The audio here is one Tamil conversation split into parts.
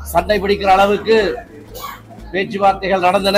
சண்டை பிடிக்கிற அளவுக்கு பேச்சுவார்த்தைகள் நடந்தன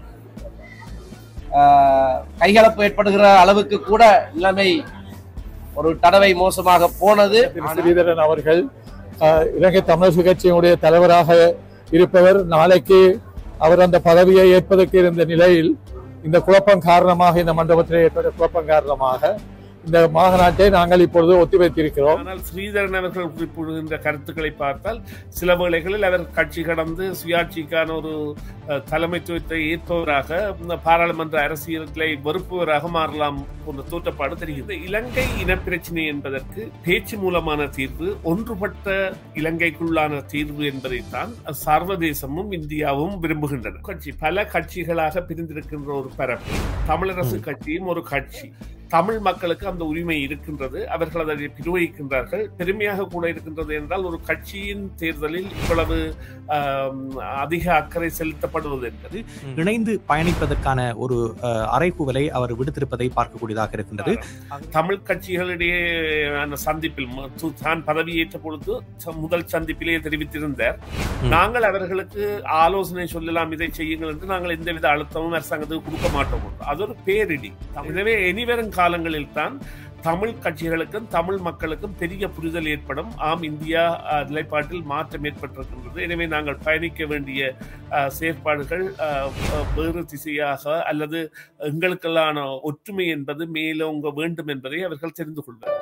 ஆஹ், கைகலப்பு ஏற்படுகிற அளவுக்கு கூட நிலைமை ஒரு தடவை மோசமாக போனது திரு ஸ்ரீதரன் அவர்கள் அஹ், இலங்கை தமிழரசு கட்சியினுடைய தலைவராக இருப்பவர் நாளைக்கு அவர் அந்த பதவியை ஏற்பதற்கு இருந்த நிலையில் இந்த குழப்பம் காரணமாக இந்த மண்டபத்தில் ஏற்பட்ட குழப்பம் காரணமாக இந்த மாநாட்டை நாங்கள் இப்பொழுது ஒத்திவைத்திருக்கிறோம் ஆனால் ஸ்ரீதரன் அவர்கள் குறிப்பிடுகின்ற கருத்துக்களை பார்த்தால் சில வேளைகளில் அவர் கட்சி கடந்து சுயாட்சிக்கான ஒரு அஹ், தலைமைத்துவத்தை ஏற்பவராக இந்த பாராளுமன்ற அரசியலை வெறுப்பவராக மாறலாம் போன்ற தோற்றப்பாடு தெரிகிறது இலங்கை இனப்பிரச்சினை என்பதற்கு பேச்சு மூலமான தீர்வு ஒன்றுபட்ட இலங்கைக்குள்ளான தீர்வு என்பதைத்தான் சர்வதேசமும் இந்தியாவும் விரும்புகின்றன கட்சி பல கட்சிகளாக பிரிந்திருக்கின்ற ஒரு பரப்பு தமிழரசு கட்சியும் ஒரு கட்சி தமிழ் மக்களுக்கு அந்த உரிமை இருக்கின்றது அவர்கள் அதை நிர்வகிக்கின்றார்கள் பெருமையாக கூட இருக்கின்றது என்றால் ஒரு கட்சியின் தேர்தலில் இவ்வளவு ஆம், அதிக அக்கறை செலுத்தப்படுவது என்பது இணைந்து பயணிப்பதற்கான ஒரு அஹ், அறைகூவலை அவர் விடுத்திருப்பதை பார்க்கக்கூடியதாக இருக்கின்றது தமிழ் கட்சிகளிடையே அந்த சந்திப்பில் ம- து- தான் பதவியேற்ற பொழுது ச- முதல் சந்திப்பிலே தெரிவித்திருந்தார் ம். நாங்கள் அவர்களுக்கு ஆலோசனை சொல்லலாம் இதை செய்யுங்கள் என்று நாங்கள் எந்தவித அழுத்தமும் அரசாங்கத்துக்கு கொடுக்க மாட்டோம் அது ஒரு பேரிடி எனவே இனிவரும் காலங்களில் தான் தமிழ் கட்சிகளுக்கும் தமிழ் மக்களுக்கும் பெரிய புரிதல் ஏற்படும் ஆம் இந்தியா அஹ், நிலைப்பாட்டில் மாற்றம் ஏற்பட்டிருக்கின்றது எனவே நாங்கள் பயணிக்க வேண்டிய அஹ், செயற்பாடுகள் அஹ், அஹ், வேறு திசையாக அல்லது எங்களுக்கெல்லான ஒற்றுமை என்பது மேலோங்க வேண்டும் என்பதை அவர்கள் தெரிந்து கொள்வார்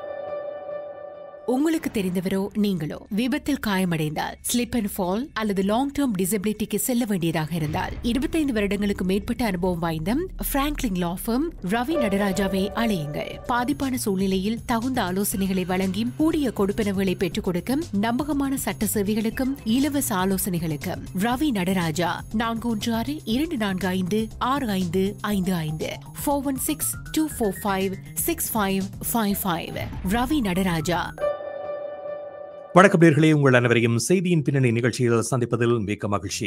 உங்களுக்கு தெரிந்தவரோ நீங்களோ விபத்தில் காயமடைந்தால் ஸ்லிப் அண்ட் ஃபால் அல்லது லாங் டேர்ம் டிசபிலிட்டிக்கு செல்ல வேண்டியதாக இருந்தால் இருபத்தைந்து வருடங்களுக்கு மேற்பட்ட அனுபவம் வாய்ந்த பிராங்க்லின் லா firm ரவி நடராஜாவை அழையுங்கள் பாதிப்பான சூழ்நிலையில் தகுந்த ஆலோசனைகளை வழங்கி கூடிய கொடுப்பனவுகளை பெற்றுக் கொடுக்க நம்பகமான சட்ட சேவைகளுக்கும் இலவச ஆலோசனைகளுக்கும் ரவி நடராஜா நான்கு ஒன்று ஆறு இரண்டு நான்கு ஐந்து ஆறு ஐந்து ஐந்து ஐந்து four one six two four five six five five five Ravi Nataraja வணக்கம் நேர்களே உங்கள் அனைவரையும் செய்தியின் பின்னணி நிகழ்ச்சியில் சந்திப்பதில் மிக்க மகிழ்ச்சி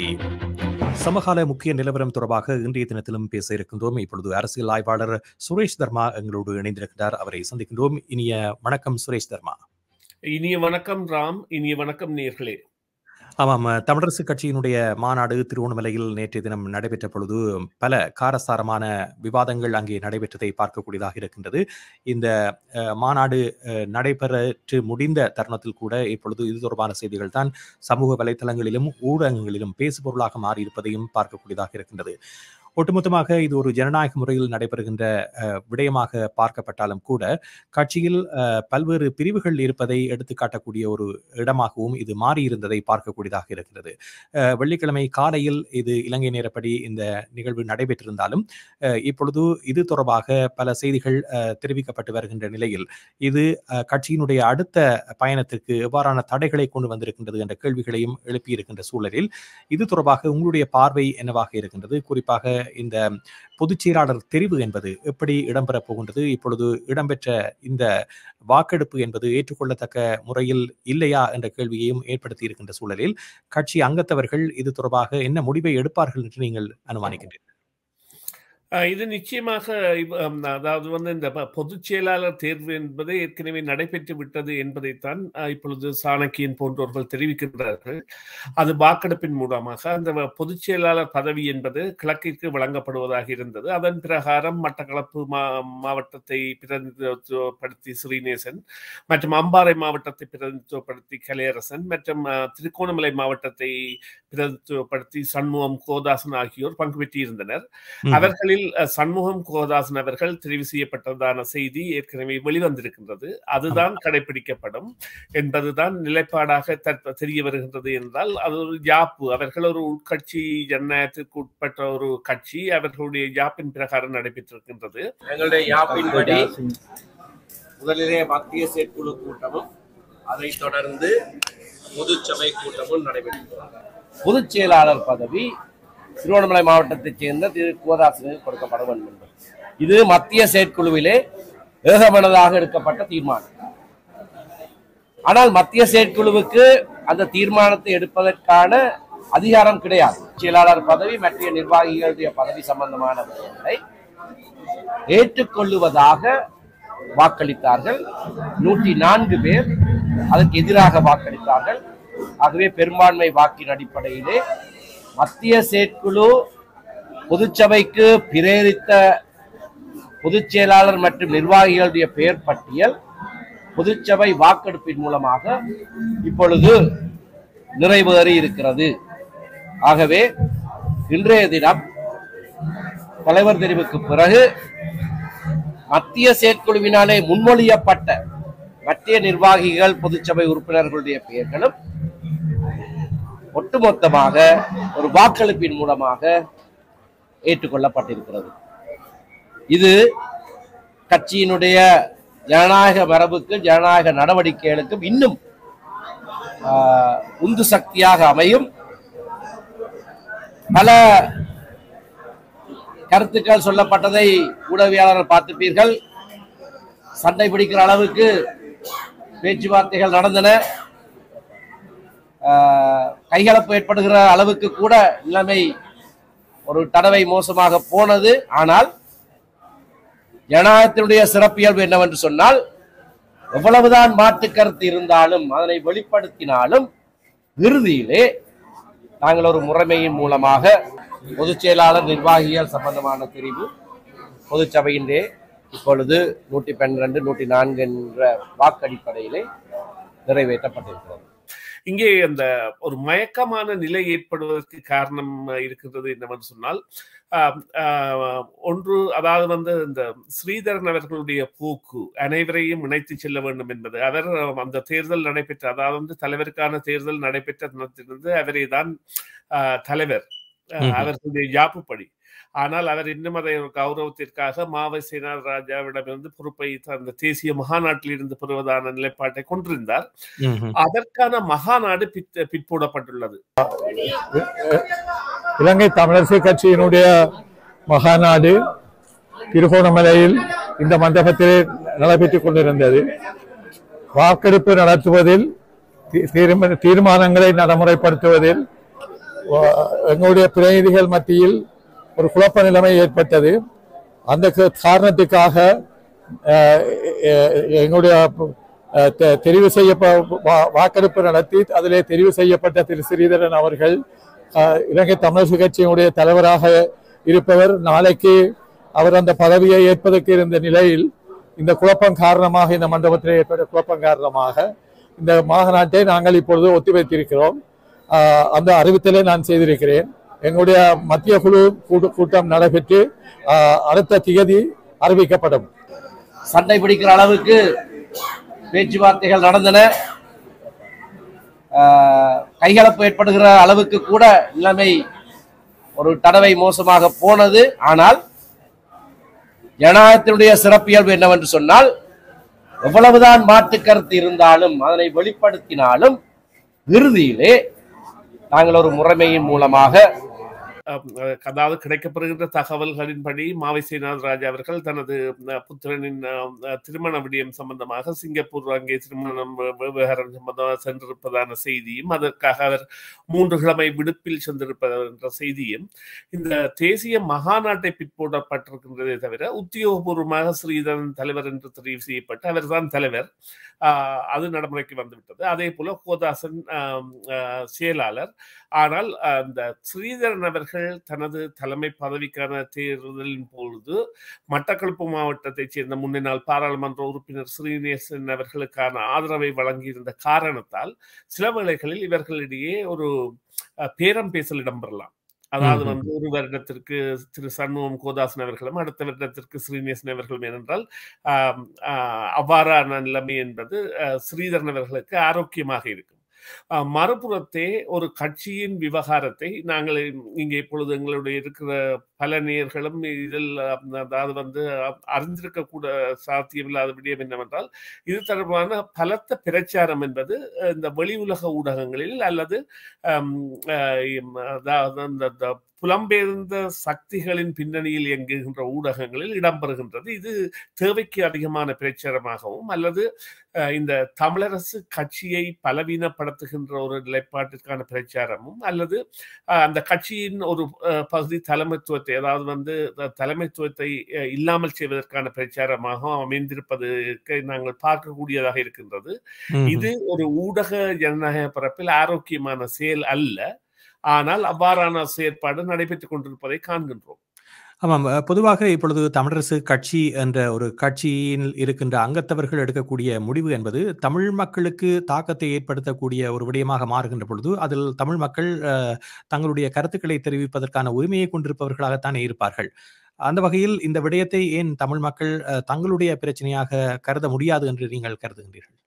சமகால முக்கிய நிலவரம் தொடர்பாக இன்றைய தினத்திலும் பேச இருக்கின்றோம் இப்பொழுது அரசியல் ஆய்வாளர் சுரேஷ் தர்மா எங்களோடு இணைந்திருக்கிறார் அவரை சந்திக்கின்றோம் இனிய வணக்கம் சுரேஷ் தர்மா இனிய வணக்கம் ராம் இனிய வணக்கம் நேர்களே ஆமாம் தமிழரசு கட்சியினுடைய மாநாடு திருவண்ணாமலையில் நேற்றைய தினம் நடைபெற்ற பொழுது பல காரசாரமான விவாதங்கள் அங்கே நடைபெற்றதை பார்க்கக்கூடியதாக இருக்கின்றது இந்த அஹ், மாநாடு அஹ், நடைபெற்று முடிந்த தருணத்தில் கூட இப்பொழுது இது தொடர்பான செய்திகள் தான் சமூக வலைத்தளங்களிலும் ஊடகங்களிலும் பேசுபொருளாக மாறியிருப்பதையும் பார்க்கக்கூடியதாக இருக்கின்றது ஒட்டுமொத்தமாக இது ஒரு ஜனநாயக முறையில் நடைபெறுகின்ற அஹ், விடயமாக பார்க்கப்பட்டாலும் கூட கட்சியில் அஹ், பல்வேறு பிரிவுகள் இருப்பதை எடுத்துக்காட்டக்கூடிய ஒரு இடமாகவும் இது மாறியிருந்ததை பார்க்கக்கூடியதாக இருக்கிறது அஹ், வெள்ளிக்கிழமை காலையில் இது இலங்கை நேரப்படி இந்த நிகழ்வு நடைபெற்றிருந்தாலும் அஹ், இப்பொழுது இது தொடர்பாக பல செய்திகள் அஹ், தெரிவிக்கப்பட்டு வருகின்ற நிலையில் இது அஹ், கட்சியினுடைய அடுத்த பயணத்திற்கு எவ்வாறான தடைகளை கொண்டு வந்திருக்கின்றது என்ற கேள்விகளையும் எழுப்பியிருக்கின்ற சூழலில் இது தொடர்பாக உங்களுடைய பார்வை என்னவாக இருக்கின்றது குறிப்பாக இந்த பொதுச் செயலாளர் தெரிவு என்பது எப்படி இடம்பெறப் போகின்றது இப்பொழுது இடம்பெற்ற இந்த வாக்கெடுப்பு என்பது ஏற்றுக்கொள்ளத்தக்க முறையில் இல்லையா என்ற கேள்வியையும் ஏற்படுத்தி இருக்கின்ற சூழலில் கட்சி அங்கத்தவர்கள் இது தொடர்பாக என்ன முடிவை எடுப்பார்கள் என்று நீங்கள் அனுமானிக்கின்றீர்கள் அஹ் இது நிச்சயமாக இவ்- அம், அதாவது வந்து இந்த ப- பொதுச் செயலாளர் தேர்வு என்பது ஏற்கனவே நடைபெற்று விட்டது என்பதைத்தான் அஹ், இப்பொழுது சாணக்கியன் போன்றவர்கள் தெரிவிக்கின்றார்கள் அது வாக்கெடுப்பின் மூலமாக அந்த வ- பொதுச் செயலாளர் பதவி என்பது கிழக்கிற்கு வழங்கப்படுவதாக இருந்தது அதன் பிரகாரம் மட்டக்களப்பு மா மாவட்டத்தை பிரதிநிதித்துவப்படுத்தி ஸ்ரீநேசன் மற்றும் அம்பாறை மாவட்டத்தை பிரதிநிதித்துவப்படுத்தி கலையரசன் மற்றும் அஹ், திருகோணமலை மாவட்டத்தை பிரதிநிதித்துவப்படுத்தி சண்முகம் கோதாசன் ஆகியோர் பங்கு பெற்றிருந்தனர் அவர்களில் அஹ், சண்முகம் கோதாசன் அவர்கள் தெரிவு செய்யப்பட்டதான செய்தி ஏற்கனவே வெளிவந்திருக்கின்றது அதுதான் கடைபிடிக்கப்படும் என்பதுதான் நிலைப்பாடாக தற்ப- தெரிய வருகின்றது என்றால் அது ஒரு யாப்பு அவர்கள் ஒரு உட்கட்சி ஜனநாயகத்திற்கு உட்பட்ட ஒரு கட்சி அவர்களுடைய யாப்பின் பிரகாரம் நடைபெற்றிருக்கின்றது எங்களுடைய யாப்பின்படி முதலிலே மத்திய செயற்குழு கூட்டமும் அதைத் தொடர்ந்து பொதுச்சபை கூட்டமும் நடைபெற்றது பொதுச் செயலாளர் பதவி திருவண்ணாமலை மாவட்டத்தைச் சேர்ந்த திரு கோதாசனுக்கு கொடுக்கப்பட வேண்டும் என்பது இது மத்திய செயற்குழுவிலே ஏகமனதாக எடுக்கப்பட்ட தீர்மானம் ஆனால் மத்திய செயற்குழுவுக்கு அந்த தீர்மானத்தை எடுப்பதற்கான அதிகாரம் கிடையாது செயலாளர் பதவி மற்ற நிர்வாகிகளுடைய பதவி சம்பந்தமான விஷயங்களை ஏற்றுக்கொள்ளுவதாக வாக்களித்தார்கள் நூற்றி நான்கு பேர் அதற்கு எதிராக வாக்களித்தார்கள் ஆகவே பெரும்பான்மை வாக்கின் அடிப்படையிலே மத்திய செயற்குழு பொதுச்சபைக்கு பிரேரித்த பொதுச் செயலாளர் மற்றும் நிர்வாகிகளுடைய பெயர் பட்டியல் பொதுச்சபை வாக்கெடுப்பின் மூலமாக இப்பொழுது நிறைவேறி இருக்கிறது ஆகவே இன்றைய தினம் தலைவர் தெரிவுக்கு பிறகு மத்திய செயற்குழுவினாலே முன்மொழியப்பட்ட மத்திய நிர்வாகிகள் பொதுச்சபை உறுப்பினர்களுடைய பெயர்களும் ஒட்டுமொத்தமாக ஒரு வாக்களிப்பின் மூலமாக ஏற்றுக்கொள்ளப்பட்டிருக்கிறது இது கட்சியினுடைய ஜனநாயக மரபுக்கு ஜனநாயக நடவடிக்கைகளுக்கும் இன்னும் ஆஹ், உந்து சக்தியாக அமையும் பல கருத்துக்கள் சொல்லப்பட்டதை ஊடகவியாளர்கள் பார்த்திருப்பீர்கள் சண்டை பிடிக்கிற அளவுக்கு பேச்சுவார்த்தைகள் நடந்தன ஆஹ், கைகலப்பு ஏற்படுகிற அளவுக்கு கூட நிலைமை ஒரு தடவை மோசமாக போனது ஆனால் ஜனநாயகத்தினுடைய சிறப்பியல்பு என்னவென்று சொன்னால் எவ்வளவுதான் மாற்று கருத்து இருந்தாலும் அதனை வெளிப்படுத்தினாலும் இறுதியிலே நாங்கள் ஒரு முறைமையின் மூலமாக பொதுச் செயலாளர் நிர்வாகிகள் சம்பந்தமான தெரிவு பொதுச்சபையிலே இப்பொழுது நூற்றி பன்னிரண்டு நூற்றி நான்கு என்ற வாக்கடிப்படையிலே நிறைவேற்றப்பட்டிருக்கிறது இங்கே அந்த ஒரு மயக்கமான நிலை ஏற்படுவதற்கு காரணம் இருக்கின்றது என்னவென்று சொன்னால் ஆம், ஆஹ், ஒன்று அதாவது வந்து இந்த ஸ்ரீதரன் அவர்களுடைய போக்கு அனைவரையும் இணைத்து செல்ல வேண்டும் என்பது அவர் அந்த தேர்தல் நடைபெற்ற அதாவது வந்து தலைவருக்கான தேர்தல் நடைபெற்ற தினத்திலிருந்து அவரே தான் ஆஹ், தலைவர் ஆஹ், ம்ஹும். அவர்களுடைய யாப்புப்படி ஆனால் அவர் இன்னும் அதை ஒரு கௌரவத்திற்காக மாவை சேனார் ராஜாவிடமிருந்து பொறுப்பை அந்த தேசிய மகாநாட்டில் இருந்து பெறுவதான நிலைப்பாட்டை கொண்டிருந்தார் ம்ஹும். அதற்கான மகாநாடு பித் பிற்போடப்பட்டுள்ளது இலங்கை தமிழரசு கட்சியினுடைய மகாநாடு திருகோணமலையில் இந்த மண்டபத்திலே நடைபெற்றுக் கொண்டிருந்தது வாக்கெடுப்பு நடத்துவதில் தீ- தீர்ம- தீர்மானங்களை நடைமுறைப்படுத்துவதில் வா- எங்களுடைய பிரதிநிதிகள் மத்தியில் ஒரு குழப்ப நிலைமை ஏற்பட்டது அந்த க- காரணத்துக்காக அஹ், எ- எங்களுடைய அஹ், தெ- தெரிவு செய்யப்ப வா- வாக்கெடுப்பு நடத்தி அதிலே தெரிவு செய்யப்பட்ட திரு ஸ்ரீதரன் அவர்கள் அஹ், இலங்கை தமிழரசு கட்சியினுடைய தலைவராக இருப்பவர் நாளைக்கு அவர் அந்த பதவியை ஏற்பதற்கு இருந்த நிலையில் இந்த குழப்பம் காரணமாக இந்த மண்டபத்தில் ஏற்பட்ட குழப்பம் காரணமாக இந்த மாநாட்டை நாங்கள் இப்பொழுது ஒத்திவைத்திருக்கிறோம் ஆஹ் அந்த அறிவித்தலை நான் செய்திருக்கிறேன் எங்களுடைய மத்திய குழு கூட்டு- கூட்டம் நடைபெற்று ஆஹ் அடுத்த திகதி அறிவிக்கப்படும் சண்டை பிடிக்கிற அளவுக்கு பேச்சுவார்த்தைகள் நடந்தன ஆஹ், கைகலப்பு ஏற்படுகிற அளவுக்கு கூட நிலைமை ஒரு தடவை மோசமாக போனது ஆனால் ஜனநாயகத்தினுடைய சிறப்பியல்பு என்னவென்று சொன்னால் எவ்வளவுதான் மாற்று கருத்து இருந்தாலும் அதனை வெளிப்படுத்தினாலும் இறுதியிலே நாங்கள் ஒரு முறைமையின் மூலமாக அஹ், அஹ், அதாவது கிடைக்கப்பெறுகின்ற தகவல்களின்படி மாவை சேனாத் ராஜா அவர்கள் தனது அஹ், புத்திரனின் அஹ், அஹ், திருமண விடயம் சம்பந்தமாக சிங்கப்பூர் அங்கே திருமணம் வி- விவகாரம் சம்பந்தமாக சென்றிருப்பதான செய்தியும் அதற்காக அவர் மூன்று கிழமை விடுப்பில் சென்றிருப்பது என்ற செய்தியும் இந்த தேசிய மகாநாட்டை பிற்போடப்பட்டிருக்கின்றதே தவிர உத்தியோகபூர்வமாக ஸ்ரீதரன் தலைவர் என்று தெரிவு செய்யப்பட்டு அவர்தான் தலைவர் ஆஹ், அது நடைமுறைக்கு வந்துவிட்டது அதே போல கோதாசன் ஆம், ஆஹ், செயலாளர் ஆனால் அந்த ஸ்ரீதரன் அவர்கள் தனது தலைமை பதவிக்கான தேர்தலின் பொழுது மட்டக்களப்பு மாவட்டத்தைச் சேர்ந்த முன்னாள் பாராளுமன்ற உறுப்பினர் ஸ்ரீநேசன் அவர்களுக்கான ஆதரவை வழங்கியிருந்த காரணத்தால் சில வேளைகளில் இவர்களிடையே ஒரு அஹ், பேரம் பேசல் இடம்பெறலாம் அதாவது ம்ஹும். வந்து ஒரு வருடத்திற்கு திரு சண்முகம் கோதாசன் அவர்களும் அடுத்த வருடத்திற்கு ஸ்ரீநேசன் அவர்களும் ஏனென்றால் ஆம், ஆஹ், அவ்வாறான நிலைமை என்பது அஹ், ஸ்ரீதரன் அவர்களுக்கு ஆரோக்கியமாக இருக்கும் அஹ், மறுபுறத்தே ஒரு கட்சியின் விவகாரத்தை நாங்கள் இங்கே இப்பொழுது எங்களுடைய இருக்கிற பல நேர்களும் இதில் அஹ், அதாவது வந்து அஹ், அறிந்திருக்கக்கூட சாத்தியமில்லாத விடயம் என்னவென்றால் இது தொடர்பான பலத்த பிரச்சாரம் என்பது அஹ், இந்த வெளி உலக ஊடகங்களில் அல்லது அம், அஹ், இம், அதாவது அந்த அந்த புலம்பெயர்ந்த சக்திகளின் பின்னணியில் இயங்குகின்ற ஊடகங்களில் இடம்பெறுகின்றது இது தேவைக்கு அதிகமான பிரச்சாரமாகவும் அல்லது அஹ், இந்த தமிழரசு கட்சியை பலவீனப்படுத்துகின்ற ஒரு நிலைப்பாட்டிற்கான பிரச்சாரமும் அல்லது அஹ், அந்த கட்சியின் ஒரு அஹ், பகுதி தலைமைத்துவத்தை அதாவது வந்து த- தலைமைத்துவத்தை அஹ், இல்லாமல் செய்வதற்கான பிரச்சாரமாக அமைந்திருப்பதற்கு நாங்கள் பார்க்கக்கூடியதாக இருக்கின்றது ம்ஹும். இது ஒரு ஊடக ஜனநாயக பரப்பில் ஆரோக்கியமான செயல் அல்ல ஆனால் அவ்வாறான செயற்பாடு நடைபெற்றுக் கொண்டிருப்பதை காண்கின்றோம் ஆமாம் அஹ், பொதுவாக இப்பொழுது தமிழரசு கட்சி என்ற ஒரு கட்சியில் இருக்கின்ற அங்கத்தவர்கள் எடுக்கக்கூடிய முடிவு என்பது தமிழ் மக்களுக்கு தாக்கத்தை ஏற்படுத்தக்கூடிய ஒரு விடயமாக மாறுகின்ற பொழுது அதில் தமிழ் மக்கள் அஹ், தங்களுடைய கருத்துக்களை தெரிவிப்பதற்கான உரிமையை கொண்டிருப்பவர்களாகத்தானே இருப்பார்கள் அந்த வகையில் இந்த விடயத்தை ஏன் தமிழ் மக்கள் அஹ், தங்களுடைய பிரச்சனையாக கருத முடியாது என்று நீங்கள் கருதுகின்றீர்கள்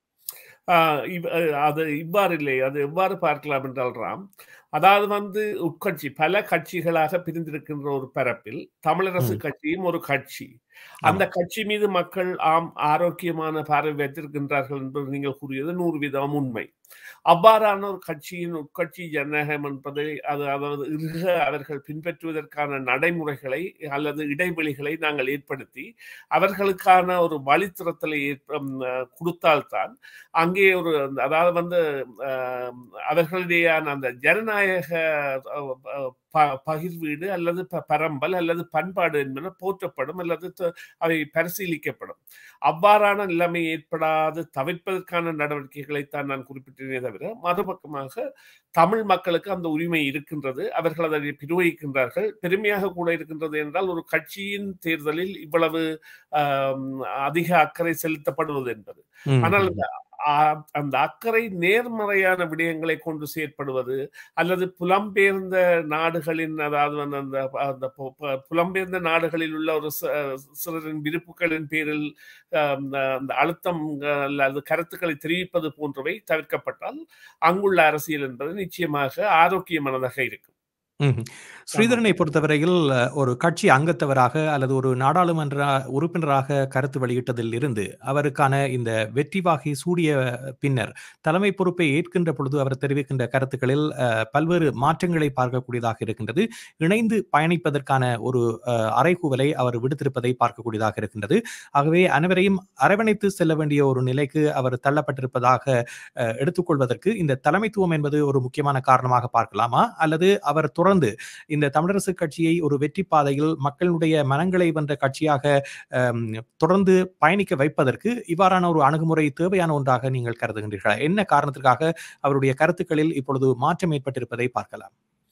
ஆஹ் இவ்- அஹ் அது இவ்வாறு இல்லை அது எவ்வாறு பார்க்கலாம் என்றால் ராம் அதாவது வந்து உட்கட்சி பல கட்சிகளாக பிரிந்திருக்கின்ற ஒரு பரப்பில் தமிழரசு ம். கட்சியும் ஒரு கட்சி அந்த கட்சி மீது மக்கள் ஆம் ஆரோக்கியமான பார்வை வைத்திருக்கின்றார்கள் என்பது நீங்கள் கூறியது நூறு வீதம் உண்மை அவ்வாறான ஒரு கட்சியின் உட்கட்சி ஜனநாயகம் என்பதை அது அதாவது இறுக அவர்கள் பின்பற்றுவதற்கான நடைமுறைகளை அல்லது இடைவெளிகளை நாங்கள் ஏற்படுத்தி அவர்களுக்கான ஒரு வழித்திறத்தலை ஏற்ப- ம், அஹ், கொடுத்தால்தான் அங்கே ஒரு அந்த- அதாவது வந்து அஹ், அவர்களுடையான அந்த ஜனநாயக அஹ், அஹ், ப- பகிர்வீடு அல்லது ப- பரம்பல் அல்லது பண்பாடு என்பன போற்றப்படும் அல்லது த- அவை பரிசீலிக்கப்படும் அவ்வாறான நிலைமை ஏற்படாது தவிர்ப்பதற்கான நடவடிக்கைகளைத்தான் நான் குறிப்பிட்டேனே தவிர மறுபக்கமாக தமிழ் மக்களுக்கு அந்த உரிமை இருக்கின்றது அவர்கள் அதை நிர்வகிக்கின்றார்கள் பெருமையாக கூட இருக்கின்றது என்றால் ஒரு கட்சியின் தேர்தலில் இவ்வளவு ஆம், அதிக அக்கறை செலுத்தப்படுவது என்பது ம், ஆனால் ம். அந்த ஆ- அந்த அக்கறை நேர்மறையான விடயங்களை கொண்டு செயற்படுவது அல்லது புலம்பெயர்ந்த நாடுகளின் அதாவது வந்து அந்த அந்த பு- பு- புலம்பெயர்ந்த நாடுகளில் உள்ள ஒரு ச- சிலரின் விருப்புகளின் பேரில் ஆஹ், அந்த அந்த அழுத்தம் அஹ், அல்லது கருத்துக்களை தெரிவிப்பது போன்றவை தவிர்க்கப்பட்டால் அங்குள்ள அரசியல் என்பது நிச்சயமாக ஆரோக்கியமானதாக இருக்கும் ம்ஹும். ஸ்ரீதரனை பொறுத்தவரையில் அஹ், ஒரு கட்சி அங்கத்தவராக அல்லது ஒரு நாடாளுமன்ற உறுப்பினராக கருத்து வெளியிட்டதில் இருந்து அவருக்கான இந்த வெற்றி வாகை சூடிய பின்னர் தலைமை பொறுப்பை ஏற்கின்ற பொழுது அவர் தெரிவிக்கின்ற கருத்துக்களில் அஹ், பல்வேறு மாற்றங்களை பார்க்கக்கூடியதாக இருக்கின்றது இணைந்து பயணிப்பதற்கான ஒரு அஹ், அறைகூவலை அவர் விடுத்திருப்பதை பார்க்கக்கூடியதாக இருக்கின்றது ஆகவே அனைவரையும் அரவணைத்து செல்ல வேண்டிய ஒரு நிலைக்கு அவர் தள்ளப்பட்டிருப்பதாக அஹ், எடுத்துக்கொள்வதற்கு இந்த தலைமைத்துவம் என்பது ஒரு முக்கியமான காரணமாக பார்க்கலாமா அல்லது அவர் தொடர்ந்து இந்த தமிழரசு கட்சியை ஒரு வெற்றி பாதையில் மக்களுடைய மனங்களை வென்ற கட்சியாக அம், தொடர்ந்து பயணிக்க வைப்பதற்கு இவ்வாறான ஒரு அணுகுமுறை தேவையான ஒன்றாக நீங்கள் கருதுகின்றீர்களா என்ன காரணத்திற்காக அவருடைய கருத்துக்களில் இப்பொழுது மாற்றம் ஏற்பட்டிருப்பதை பார்க்கலாம்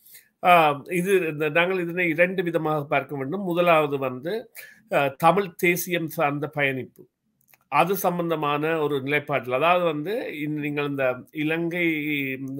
ஆஹ் இது இந்த நாங்கள் இதனை இரண்டு விதமாக பார்க்க வேண்டும் முதலாவது வந்து அஹ், தமிழ் தேசியம் சார்ந்த பயணிப்பு அது சம்பந்தமான ஒரு நிலைப்பாட்டில் அதாவது வந்து இந்த- நீங்கள் இந்த இலங்கை இந்த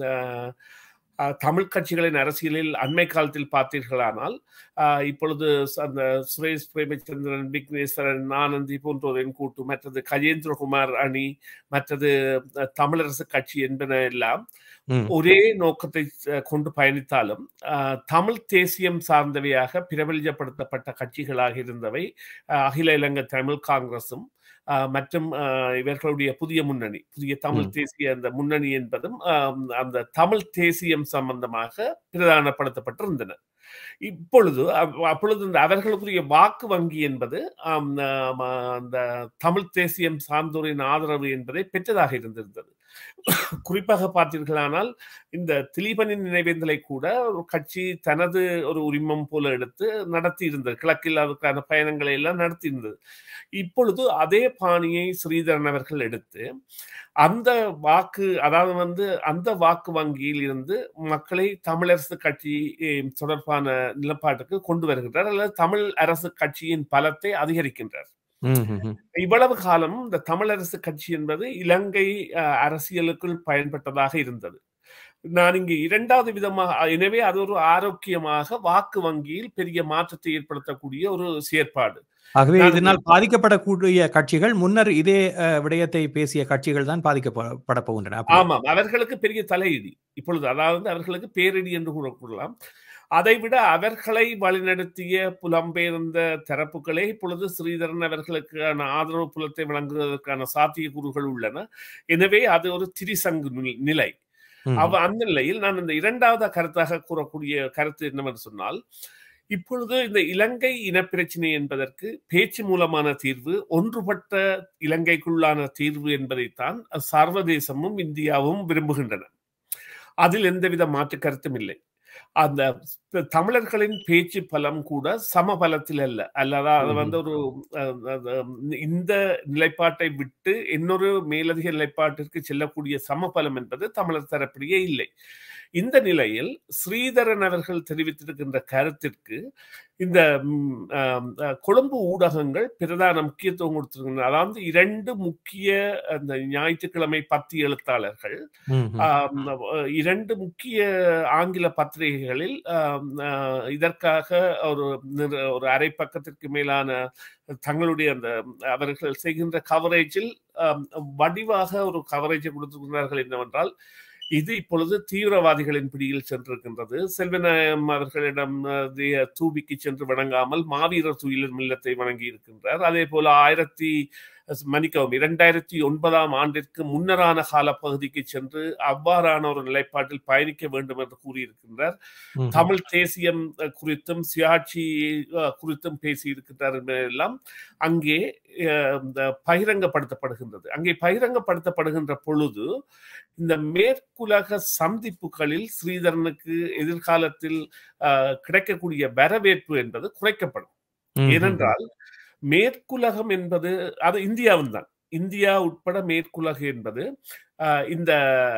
அஹ், தமிழ் கட்சிகளின் அரசியலில் அண்மை காலத்தில் பார்த்தீர்களானால் அஹ், இப்பொழுது ச- அந்த சுரேஷ் பிரேமச்சந்திரன் விக்னேஸ்வரன் ஆனந்தி போன்றோரின் கூட்டு மற்றது கஜேந்திரகுமார் அணி மற்றது அஹ், தமிழரசு கட்சி என்பன எல்லாம் ம், ஒரே நோக்கத்தை அஹ், கொண்டு பயணித்தாலும் அஹ், தமிழ் தேசியம் சார்ந்தவையாக பிரபல்யப்படுத்தப்பட்ட கட்சிகளாக இருந்தவை அஹ், அகில இலங்கை தமிழ் காங்கிரசும் அஹ், மற்றும் அஹ், இவர்களுடைய புதிய முன்னணி புதிய தமிழ் ம். தேசிய அந்த முன்னணி என்பதும் அஹ், அந்த தமிழ் தேசியம் சம்பந்தமாக பிரதானப்படுத்தப்பட்டிருந்தன இப்பொழுது அப்- அப்பொழுது இந்த அவர்களுக்குரிய வாக்கு வங்கி என்பது ஆம், ஆம், அந்த தமிழ் தேசியம் சார்ந்தோரின் ஆதரவு என்பதை பெற்றதாக இருந்திருந்தது குறிப்பாக பார்த்தீர்களானால் இந்த திலீபனின் நினைவேந்தலை கூட ஒரு கட்சி தனது ஒரு உரிமம் போல எடுத்து நடத்தி இருந்தது கிழக்கில் அதுக்கான பயணங்களை எல்லாம் நடத்தி இருந்தது இப்பொழுது அதே பாணியை ஸ்ரீதரன் அவர்கள் எடுத்து அந்த வாக்கு அதாவது வந்து அந்த வாக்கு வங்கியில் இருந்து மக்களை தமிழரசு கட்சி eh, தொடர்பான நிலப்பாட்டுக்கு கொண்டு வருகின்றார் அல்லது தமிழ் அரசு கட்சியின் பலத்தை அதிகரிக்கின்றார் ம், ம், ம். இவ்வளவு காலம் இந்த தமிழரசு கட்சி என்பது இலங்கை அஹ், அரசியலுக்குள் பயன்பட்டதாக இருந்தது நான் இங்கு இரண்டாவது விதமாக எனவே அது ஒரு ஆரோக்கியமாக வாக்கு வங்கியில் பெரிய மாற்றத்தை ஏற்படுத்தக்கூடிய ஒரு செயற்பாடு ஆகவே நான் இதனால் பாதிக்கப்படக்கூடிய கட்சிகள் முன்னர் இதே அஹ், விடயத்தை பேசிய கட்சிகள் தான் பாதிக்கப்பட போகின்றன அப்படி. ஆமாம் அவர்களுக்கு பெரிய தலையிடி இப்பொழுது அதாவது அவர்களுக்கு பேரிடி என்று கூட கூறலாம் அதைவிட அவர்களை வழிநடத்திய புலம்பெயர்ந்த தரப்புகளே இப்பொழுது ஸ்ரீதரன் அவர்களுக்கான ஆதரவு புலத்தை வழங்குவதற்கான சாத்தியக்கூறுகள் உள்ளன எனவே அது ஒரு திரிசங்கு நிலை- நிலை ம். அவ அந்த நிலையில் நான் இந்த இரண்டாவது கருத்தாக கூறக்கூடிய கருத்து என்னவென்று சொன்னால் இப்பொழுது இந்த இலங்கை இனப்பிரச்சினை என்பதற்கு பேச்சு மூலமான தீர்வு ஒன்றுபட்ட இலங்கைக்குள்ளான தீர்வு என்பதைத்தான் சர்வதேசமும் இந்தியாவும் விரும்புகின்றன அதில் எந்தவித மாற்று கருத்தும் இல்லை அந்த தமிழர்களின் பேச்சு பலம் கூட சம பலத்தில் அல்ல அல்லதா அது வந்து ஒரு அஹ், அஹ், இந்த நிலைப்பாட்டை விட்டு இன்னொரு மேலதிக நிலைப்பாட்டிற்கு செல்லக்கூடிய சம பலம் என்பது தமிழர் தரப்பிலேயே இல்லை இந்த நிலையில் ஸ்ரீதரன் அவர்கள் தெரிவித்திருக்கின்ற கருத்திற்கு இந்த ம், ஆம், அஹ், கொழும்பு ஊடகங்கள் பிரதான முக்கியத்துவம் கொடுத்திருக்கின்றன அதாவது இரண்டு முக்கிய அந்த ஞாயிற்றுக்கிழமை பத்தி எழுத்தாளர்கள் ம், ம். ஆம், அஹ், இரண்டு முக்கிய ஆங்கில பத்திரிகைகளில் ஆம், அஹ், இதற்காக ஒரு நிற- ஒரு அரை பக்கத்திற்கு மேலான தங்களுடைய அந்த அவர்கள் செய்கின்ற கவரேஜில் வடிவாக ஒரு கவரேஜை கொடுத்திருக்கிறார்கள் என்னவென்றால் இது இப்பொழுது தீவிரவாதிகளின் பிடியில் சென்றிருக்கின்றது செல்வநாயம் அவர்களிடம் அஹ், தி- தூபிக்கு சென்று வணங்காமல் மாவீரர் துயிலின் இல்லத்தை வணங்கி இருக்கின்றார் அதே போல ஆயிரத்தி மன்னிக்கவும் இரண்டாயிரத்தி ஒன்பதாம் ஆண்டிற்கு முன்னரான காலப்பகுதிக்கு சென்று அவ்வாறான ஒரு நிலைப்பாட்டில் பயணிக்க வேண்டும் என்று கூறியிருக்கின்றார் ம். தமிழ் தேசியம் அஹ், குறித்தும் சுயாட்சி அஹ், குறித்தும் பேசியிருக்கிறார் என்பதெல்லாம் அங்கே அஹ், இந்த பகிரங்கப்படுத்தப்படுகின்றது அங்கே பகிரங்கப்படுத்தப்படுகின்ற பொழுது இந்த மேற்குலக சந்திப்புகளில் ஸ்ரீதரனுக்கு எதிர்காலத்தில் அஹ், கிடைக்கக்கூடிய வரவேற்பு என்பது குறைக்கப்படும் ம், ம். ஏனென்றால் மேற்குலகம் என்பது அது இந்தியாவும் தான் இந்தியா உட்பட மேற்குலகு என்பது ஆஹ், இந்த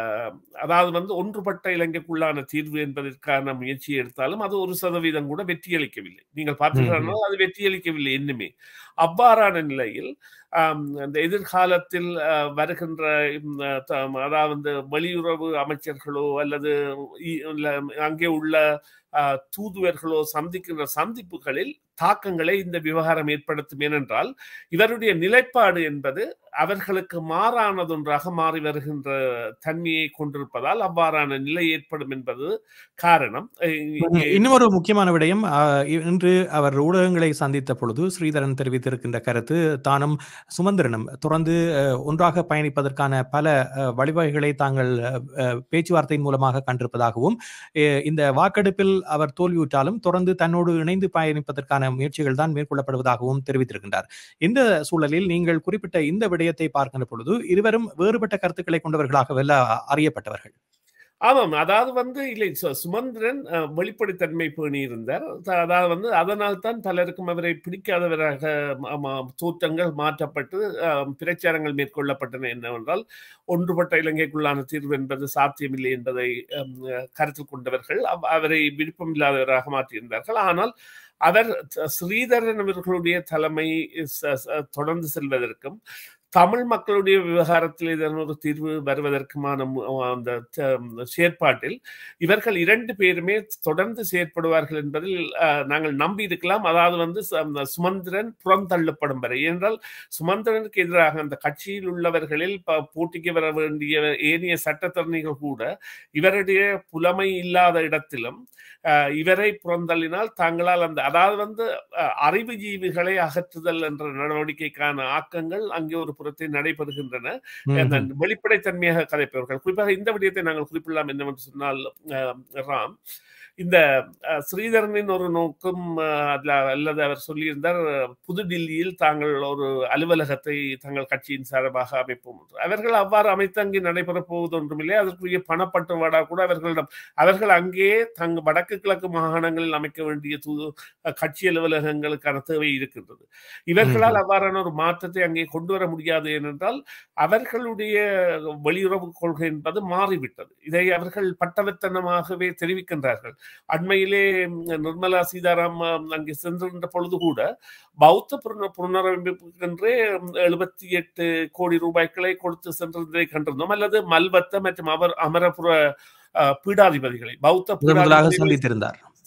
அதாவது வந்து ஒன்றுபட்ட இலங்கைக்குள்ளான தீர்வு என்பதற்கான முயற்சி எடுத்தாலும் அது ஒரு சதவீதம் கூட வெற்றியளிக்கவில்லை நீங்கள் பார்த்தீங்கன்னா அது வெற்றியளிக்கவில்லை இன்னுமே அவ்வாறான நிலையில் ஆம், அந்த எதிர்காலத்தில் ஆஹ், வருகின்ற இந்த த- அதாவது வெளியுறவு அமைச்சர்களோ அல்லது இ- இல்ல அங்கே உள்ள ஆஹ், தூதுவர்களோ சந்திக்கின்ற சந்திப்புகளில் தாக்கங்களை இந்த விவகாரம் ஏற்படுத்தும் ஏனென்றால் இவருடைய நிலைப்பாடு என்பது அவர்களுக்கு மாறானதொன்றாக மாறி வருகின்ற தன்மையை கொண்டிருப்பதால் அவ்வாறான நிலை ஏற்படும் என்பது காரணம் அஹ் இங்கே இன்னும் ஒரு முக்கியமான விடயம் ஆஹ், இன்று அவர் ஊடகங்களை சந்தித்த பொழுது ஸ்ரீதரன் தெரிவித்திருக்கின்ற கருத்து தானும் சுமந்திரனும் தொடர்ந்து அஹ், ஒன்றாக பயணிப்பதற்கான பல அஹ், வழிவகைகளை தாங்கள் அஹ், அஹ், பேச்சுவார்த்தையின் மூலமாக கண்டிருப்பதாகவும் அஹ், இந்த வாக்கெடுப்பில் அவர் தோல்வியுற்றாலும் தொடர்ந்து தன்னோடு இணைந்து பயணிப்பதற்கான முயற்சிகள் தான் மேற்கொள்ளப்படுவதாகவும் தெரிவித்திருக்கின்றார் இந்த சூழலில் நீங்கள் குறிப்பிட்ட இந்த விடயத்தை பார்க்கின்ற பொழுது இருவரும் வேறுபட்ட கருத்துக்களை கொண்டவர்களாக வெல்ல அறியப்பட்டவர்கள் ஆமாம் அதாவது வந்து இல்லை சு- சுமந்திரன் அஹ், வெளிப்படைத்தன்மை பேணி இருந்தார் த- அதாவது வந்து அதனால் தான் பலருக்கும் அவரை பிடிக்காதவராக ம- ம- தோற்றங்கள் மாற்றப்பட்டு அஹ், பிரச்சாரங்கள் மேற்கொள்ளப்பட்டன என்னவென்றால் ஒன்றுபட்ட இலங்கைக்குள்ளான தீர்வு என்பது சாத்தியமில்லை என்பதை அம், அஹ், கருத்தில் கொண்டவர்கள் அவ்- அவரை விருப்பமில்லாதவராக மாற்றியிருந்தார்கள் ஆனால் அவர் த- ஸ்ரீதரன் அவர்களுடைய தலைமை ச- ச- தொடர்ந்து செல்வதற்கும் தமிழ் மக்களுடைய விவகாரத்தில் இதன் ஒரு தீர்வு வருவதற்குமான மு- அந்த த- செயற்பாட்டில் இவர்கள் இரண்டு பேருமே தொடர்ந்து செயற்படுவார்கள் என்பதில் அஹ், நாங்கள் நம்பி இருக்கலாம் அதாவது வந்து ச- அந்த சுமந்திரன் புறம் தள்ளப்படும் வரை ஏனென்றால் சுமந்திரனுக்கு எதிராக அந்த கட்சியில் உள்ளவர்களில் ப- போட்டிக்கு வர வேண்டிய ஏனைய சட்டத்தரணிகள் கூட இவருடைய புலமை இல்லாத இடத்திலும் அஹ், இவரை புறந்தள்ளினால் தாங்களால் அந்த அதாவது வந்து அஹ், அறிவுஜீவிகளை அகற்றுதல் என்ற நடவடிக்கைக்கான ஆக்கங்கள் அங்கே ஒரு புறத்தை நடைபெறுகின்றன அந்த வெளிப்படைத்தன்மையாக கதைப்பவர்கள் குறிப்பாக இந்த விடயத்தை நாங்கள் குறிப்பிடலாம் என்னவென்று சொன்னால் அஹ், ராம் இந்த அஹ், ஸ்ரீதரனின் ஒரு நோக்கம் அஹ், அதுல அல்லது அவர் சொல்லியிருந்தார் அஹ், புதுடில்லியில் தாங்கள் ஒரு அலுவலகத்தை தங்கள் கட்சியின் சார்பாக அமைப்போம் என்று அவர்கள் அவ்வாறு அமைத்து அங்கே நடைபெறப் போவது ஒன்றுமில்லை அதற்குரிய பணப்பட்டுவாடா கூட அவர்களிடம் அவர்கள் அங்கே தங்க வடக்கு கிழக்கு மாகாணங்களில் அமைக்க வேண்டிய தூது அஹ், கட்சி அலுவலகங்களுக்கான தேவை இருக்கின்றது இவர்களால் அவ்வாறான ஒரு மாற்றத்தை அங்கே கொண்டு வர முடியாது ஏனென்றால் அவர்களுடைய வெளியுறவு கொள்கை என்பது மாறிவிட்டது இதை அவர்கள் பட்டவர்த்தனமாகவே தெரிவிக்கின்றார்கள் அண்மையிலே ம், நிர்மலா சீதாராம் அம், அங்கே சென்றிருந்த பொழுது கூட பௌத்த புன- புனரமைப்புக்கென்றே எழுபத்தி எட்டு கோடி ரூபாய்களை கொடுத்து சென்றிருந்ததை கண்டிருந்தோம் அல்லது மல்வத்த மற்றும் அவர் அமரபுர அஹ், பீடாதிபதிகளை பௌத்த முதன் முதலாக பீடாதிபதிகளை சந்தித்திருந்தார்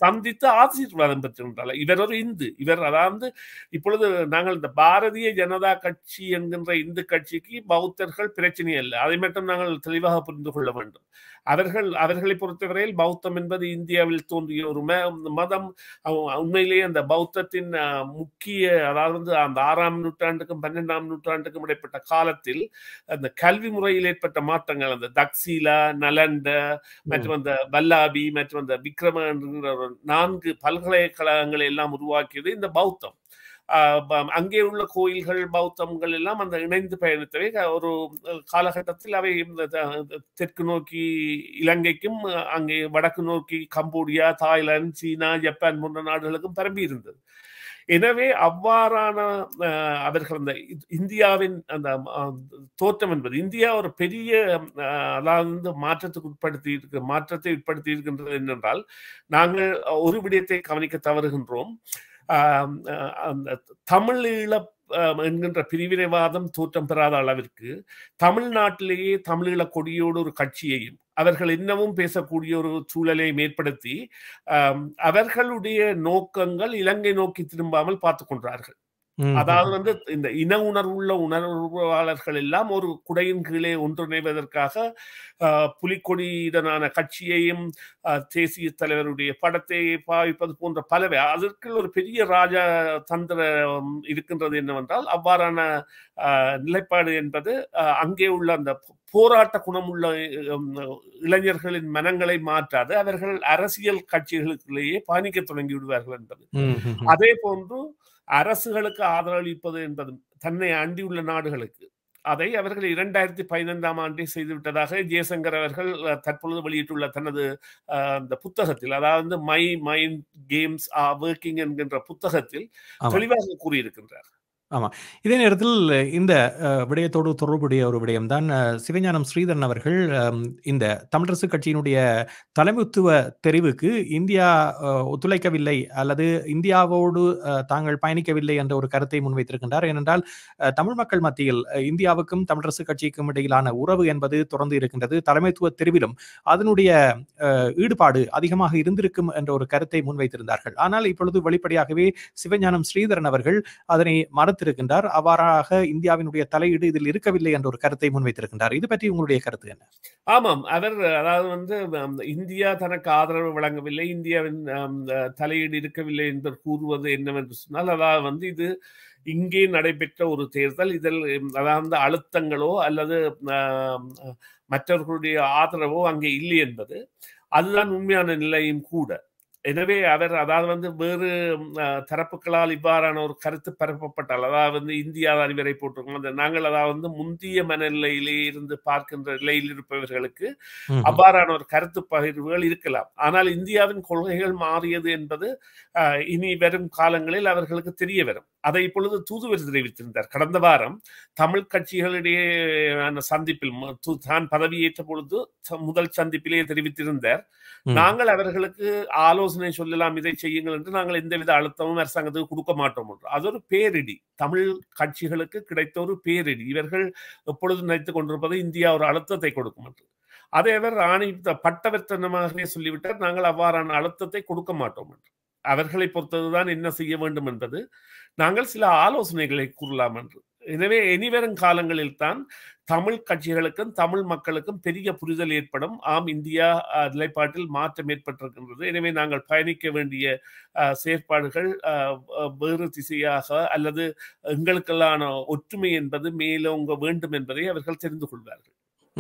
சந்தித்து ஆசீர்வாதம் பெற்றிருந்தார் இவர் ஒரு இந்து இவர் அதாவது இப்பொழுது நாங்கள் இந்த பாரதிய ஜனதா கட்சி என்கின்ற இந்து கட்சிக்கு பௌத்தர்கள் பிரச்சனை இல்லை அதை மட்டும் நாங்கள் தெளிவாக புரிந்து கொள்ள வேண்டும் அவர்கள் அவர்களை பொறுத்தவரையில் பௌத்தம் என்பது இந்தியாவில் தோன்றிய ஒரு மதம் உண்மையிலேயே அந்த பௌத்தத்தின் முக்கிய அதாவது அந்த ஆறாம் நூற்றாண்டுக்கும் பன்னெண்டாம் நூற்றாண்டுக்கும் இடைப்பட்ட காலத்தில் அந்த கல்வி முறையில் ஏற்பட்ட மாற்றங்கள் அந்த தக்சீலா நலண்ட மற்றும் அந்த வல்லாபி மற்றும் அந்த விக்ரம என்கிற நான்கு பல்கலைக்கழகங்களை எல்லாம் உருவாக்கியது இந்த பௌத்தம் அங்கே உள்ள கோயில்கள் பௌத்தங்கள் எல்லாம் அந்த இணைந்து பயணித்தவை ஒரு காலகட்டத்தில் அவை தெற்கு நோக்கி இலங்கைக்கும் அங்கே வடக்கு நோக்கி கம்போடியா தாய்லாந்து சீனா ஜப்பான் போன்ற நாடுகளுக்கும் பரம்பி இருந்தது எனவே அவ்வாறான அவர்கள் அந்த இந்தியாவின் அந்த தோற்றம் என்பது இந்தியா ஒரு பெரிய அதாவது மாற்றத்துக்கு உட்படுத்தி இருக்க மாற்றத்தை உட்படுத்தி இருக்கின்றது என்னென்றால் நாங்கள் ஒரு விடயத்தை கவனிக்க தவறுகின்றோம் அந்த தமிழ் ஈழ என்கின்ற பிரிவினைவாதம் தோற்றம் பெறாத அளவிற்கு தமிழ்நாட்டிலேயே தமிழீழ கொடியோடு ஒரு கட்சியையும் அவர்கள் இன்னமும் பேசக்கூடிய ஒரு சூழலை ஏற்படுத்தி அவர்களுடைய நோக்கங்கள் இலங்கை நோக்கி திரும்பாமல் பார்த்து கொண்டார்கள் அதாவது வந்து இந்த இன உணர்வுள்ள உணர்வாளர்கள் எல்லாம் ஒரு குடையின் கீழே ஒன்றிணைவதற்காக புலிக்கொடியுடனான கட்சியையும் தேசிய தலைவருடைய படத்தை பாவிப்பது போன்ற பலவை அதற்கு ஒரு பெரிய ராஜா தந்திரம் இருக்கின்றது என்னவென்றால் அவ்வாறான நிலைப்பாடு என்பது அங்கே உள்ள அந்த போராட்ட குணமுள்ள இளைஞர்களின் மனங்களை மாற்றாது அவர்கள் அரசியல் கட்சிகளுக்குள்ளேயே பாணிக்க தொடங்கி விடுவார்கள் என்பது அதே போன்று அரசுகளுக்கு ஆதரவளிப்பது என்பது தன்னை அண்டியுள்ள நாடுகளுக்கு அதை அவர்கள் இரண்டாயிரத்தி பதினைந்தாம் ஆண்டே செய்துவிட்டதாக ஜெயசங்கர் அவர்கள் தற்பொழுது வெளியிட்டுள்ள தனது அந்த புத்தகத்தில் அதாவது my mind games are working என்கின்ற புத்தகத்தில் தெளிவாக கூறியிருக்கின்றார் ஆமா இதே நேரத்தில் இந்த விடயத்தோடு தொடர்புடைய ஒரு விடயம்தான் சிவஞானம் ஸ்ரீதரன் அவர்கள் இந்த தமிழரசு கட்சியினுடைய தலைமைத்துவ தெரிவுக்கு இந்தியா ஒத்துழைக்கவில்லை அல்லது இந்தியாவோடு தாங்கள் பயணிக்கவில்லை என்ற ஒரு கருத்தை முன்வைத்திருக்கின்றார் ஏனென்றால் தமிழ் மக்கள் மத்தியில் இந்தியாவுக்கும் தமிழரசு கட்சிக்கும் இடையிலான உறவு என்பது தொடர்ந்து இருக்கின்றது தலைமைத்துவ தெரிவிலும் அதனுடைய ஈடுபாடு அதிகமாக இருந்திருக்கும் என்ற ஒரு கருத்தை முன்வைத்திருந்தார்கள் ஆனால் இப்பொழுது வெளிப்படையாகவே சிவஞானம் ஸ்ரீதரன் அவர்கள் அதனை மறுத்து வைத்திருக்கின்றார் அவ்வாறாக இந்தியாவினுடைய தலையீடு இதில் இருக்கவில்லை என்ற ஒரு கருத்தை முன்வைத்திருக்கின்றார் இது பற்றி உங்களுடைய கருத்து என்ன ஆமாம் அவர் அதாவது வந்து இந்தியா தனக்கு ஆதரவு வழங்கவில்லை இந்தியாவின் தலையீடு இருக்கவில்லை என்று கூறுவது என்னவென்று சொன்னால் அதாவது வந்து இது இங்கே நடைபெற்ற ஒரு தேர்தல் இதில் அதாவது அழுத்தங்களோ அல்லது மற்றவர்களுடைய ஆதரவோ அங்கே இல்லை என்பது அதுதான் உண்மையான நிலையும் கூட எனவே அவர் அதாவது வந்து வேறு தரப்புகளால் இவ்வாறான ஒரு கருத்து பரப்பப்பட்டால் அதாவது வந்து இந்தியா அறிவுரை போட்டிருக்கோம் அந்த நாங்கள் அதாவது வந்து முந்திய மனநிலையிலே இருந்து பார்க்கின்ற நிலையில் இருப்பவர்களுக்கு அவ்வாறான ஒரு கருத்து பகிர்வுகள் இருக்கலாம் ஆனால் இந்தியாவின் கொள்கைகள் மாறியது என்பது இனி வரும் காலங்களில் அவர்களுக்கு தெரிய வரும் அதை இப்பொழுது தூதுவர் தெரிவித்திருந்தார் கடந்த வாரம் தமிழ் கட்சிகளிடையே சந்திப்பில் தான் பதவியேற்ற பொழுது முதல் சந்திப்பிலே தெரிவித்திருந்தார் நாங்கள் அவர்களுக்கு ஆலோசனை சொல்லலாம் இதை செய்யுங்கள் என்று நாங்கள் எந்தவித அழுத்தமும் அரசாங்கத்துக்கு கொடுக்க மாட்டோம் என்று அது ஒரு பேரிடி தமிழ் கட்சிகளுக்கு கிடைத்த ஒரு பேரிடி இவர்கள் எப்பொழுது நினைத்துக் கொண்டிருப்பது இந்தியா ஒரு அழுத்தத்தை கொடுக்கும் என்று அதை அவர் ராணி பட்டவர்த்தனமாகவே சொல்லிவிட்டார் நாங்கள் அவ்வாறான அழுத்தத்தை கொடுக்க மாட்டோம் என்று அவர்களை பொறுத்ததுதான் என்ன செய்ய வேண்டும் என்பது நாங்கள் சில ஆலோசனைகளை கூறலாம் என்று எனவே இனிவரும் காலங்களில் தான் தமிழ் கட்சிகளுக்கும் தமிழ் மக்களுக்கும் பெரிய புரிதல் ஏற்படும் ஆம் இந்தியா நிலைப்பாட்டில் மாற்றம் ஏற்பட்டிருக்கின்றது எனவே நாங்கள் பயணிக்க வேண்டிய செயற்பாடுகள் வேறு திசையாக அல்லது எங்களுக்கெல்லான ஒற்றுமை என்பது மேலோங்க வேண்டும் என்பதை அவர்கள் தெரிந்து கொள்வார்கள்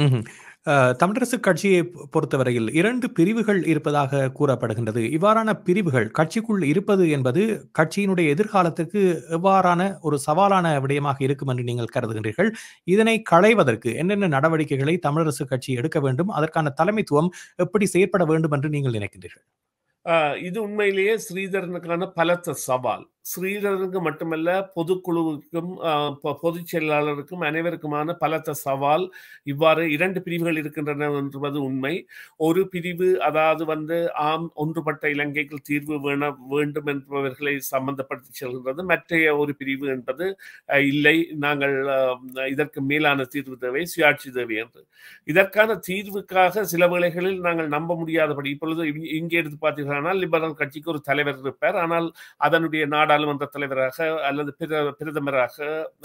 தமிழரசு கட்சியை பொறுத்தவரையில் இரண்டு பிரிவுகள் இருப்பதாக கூறப்படுகின்றது இவ்வாறான பிரிவுகள் கட்சிக்குள் இருப்பது என்பது கட்சியினுடைய எதிர்காலத்திற்கு எவ்வாறான ஒரு சவாலான விடயமாக இருக்கும் என்று நீங்கள் கருதுகின்றீர்கள் இதனை களைவதற்கு என்னென்ன நடவடிக்கைகளை தமிழரசு கட்சி எடுக்க வேண்டும் அதற்கான தலைமைத்துவம் எப்படி செயற்பட வேண்டும் என்று நீங்கள் நினைக்கின்றீர்கள் இது உண்மையிலேயே ஸ்ரீதரனுக்கான பலத்த சவால் ஸ்ரீதரனுக்கு மட்டுமல்ல பொதுக்குழுவுக்கும் ஆஹ், பொ- பொதுச் செயலாளருக்கும் அனைவருக்குமான பலத்த சவால் இவ்வாறு இரண்டு பிரிவுகள் இருக்கின்றன என்பது உண்மை ஒரு பிரிவு அதாவது வந்து ஆம் ஒன்றுபட்ட இலங்கைக்கு தீர்வு வேண வேண்டும் என்பவர்களை சம்பந்தப்படுத்தி செல்கின்றது மற்றைய ஒரு பிரிவு என்பது அஹ், இல்லை நாங்கள் அஹ், இதற்கு மேலான தீர்வு தேவை சுயாட்சி தேவை என்று இதற்கான தீர்வுக்காக சில வேளைகளில் நாங்கள் நம்ப முடியாதபடி இப்பொழுது இங்க- இங்கே எடுத்து பார்த்தீர்களானால் லிபரல் கட்சிக்கு ஒரு தலைவர் இருப்பார் ஆனால் அதனுடைய நாடாளுமன்ற தலைவராக அல்லது பிர- பிரதமராக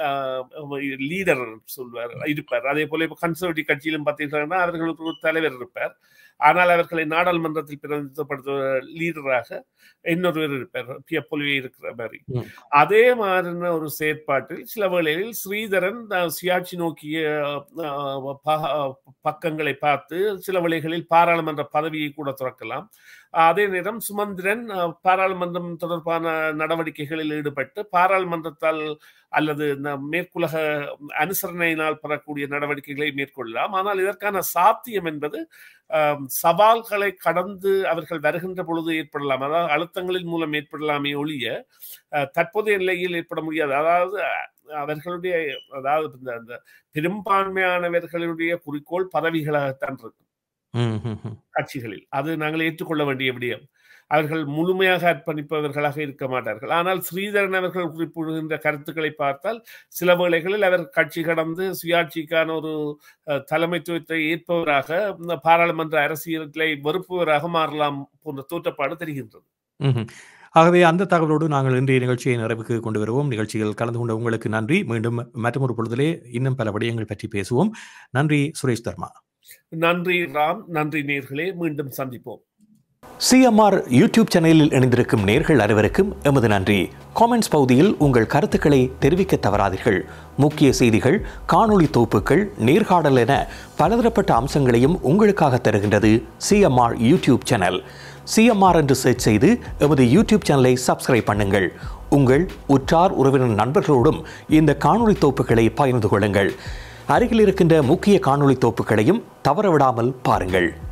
லீடர் சொல்வார் இருப்பார் அதே போல இப்போ கன்சர்வேட்டிவ் கட்சியிலும் பார்த்தீங்கன்னா அவர்களுக்கு ஒரு தலைவர் இருப்பார் ஆனால் அவர்களை நாடாளுமன்றத்தில் பிரதிநிதித்துவப்படுத்துவ லீடராக இன்னொருவர் இருப்பார் பியப்பொலிவே இருக்கிற மாதிரி ம். அதே மாதிரின ஒரு செயற்பாட்டில் சில வேளைகளில் ஸ்ரீதரன் அஹ், சுயாட்சி நோக்கிய அஹ், ப- பக்கங்களை பார்த்து சில வேளைகளில் பாராளுமன்ற பதவியை கூட துறக்கலாம் அதே நேரம் சுமந்திரன் அஹ், பாராளுமன்றம் தொடர்பான நடவடிக்கைகளில் ஈடுபட்டு பாராளுமன்றத்தால் அல்லது இந்த மேற்குலக அனுசரணையினால் பெறக்கூடிய நடவடிக்கைகளை மேற்கொள்ளலாம் ஆனால் இதற்கான சாத்தியம் என்பது அஹ், சவால்களை கடந்து அவர்கள் வருகின்ற பொழுது ஏற்படலாம் அதாவது அழுத்தங்களின் மூலம் ஏற்படலாமே ஒழிய அஹ், தற்போதைய நிலையில் ஏற்பட முடியாது அதாவது அஹ், அவர்களுடைய அதாவது இந்த இந்த பெரும்பான்மையானவர்களுடைய குறிக்கோள் பதவிகளாகத்தான் இருக்கும் ம், ம், ம். கட்சிகளில் அது நாங்கள் ஏற்றுக்கொள்ள வேண்டிய விடயம் அவர்கள் முழுமையாக அர்ப்பணிப்பவர்களாக இருக்க மாட்டார்கள் ஆனால் ஸ்ரீதரன் அவர்கள் குறிப்பிடுகின்ற கருத்துக்களை பார்த்தால் சில வேளைகளில் அவர் கட்சி கடந்து சுயாட்சிக்கான ஒரு அஹ், தலைமைத்துவத்தை ஏற்பவராக இந்த பாராளுமன்ற அரசியலை வெறுப்பவராக மாறலாம் போன்ற தோற்றப்பாடு தெரிகின்றது ம்ஹும். ஆகவே அந்த தகவலோடு நாங்கள் இன்றைய நிகழ்ச்சியை நிறைவுக்கு கொண்டு வருவோம் நிகழ்ச்சியில் கலந்து கொண்ட உங்களுக்கு நன்றி மீண்டும் மற்றொரு பொழுதிலே இன்னும் பல விடயங்கள் பற்றி பேசுவோம் நன்றி சுரேஷ் தர்மா நன்றி ராம் நன்றி நேர்களே மீண்டும் சந்திப்போம் சிஎம்ஆர் யூடியூப் சேனலில் இணைந்திருக்கும் நேர்கள் அனைவருக்கும் எமது நன்றி காமெண்ட்ஸ் பகுதியில் உங்கள் கருத்துக்களை தெரிவிக்க தவறாதீர்கள் முக்கிய செய்திகள் காணொளி தொகுப்புகள் நேர்காணல் என பலதரப்பட்ட அம்சங்களையும் உங்களுக்காக தருகின்றது சிஎம்ஆர் யூடியூப் சேனல் சிஎம்ஆர் என்று சர்ச் செய்து எமது யூடியூப் சேனலை சப்ஸ்கிரைப் பண்ணுங்கள் உங்கள் உற்றார் உறவினர் நண்பர்களோடும் இந்த காணொளி தொகுப்புகளை பகிர்ந்து கொள்ளுங்கள் அருகில் இருக்கின்ற முக்கிய காணொளி தொகுப்புகளையும் தவறவிடாமல் பாருங்கள்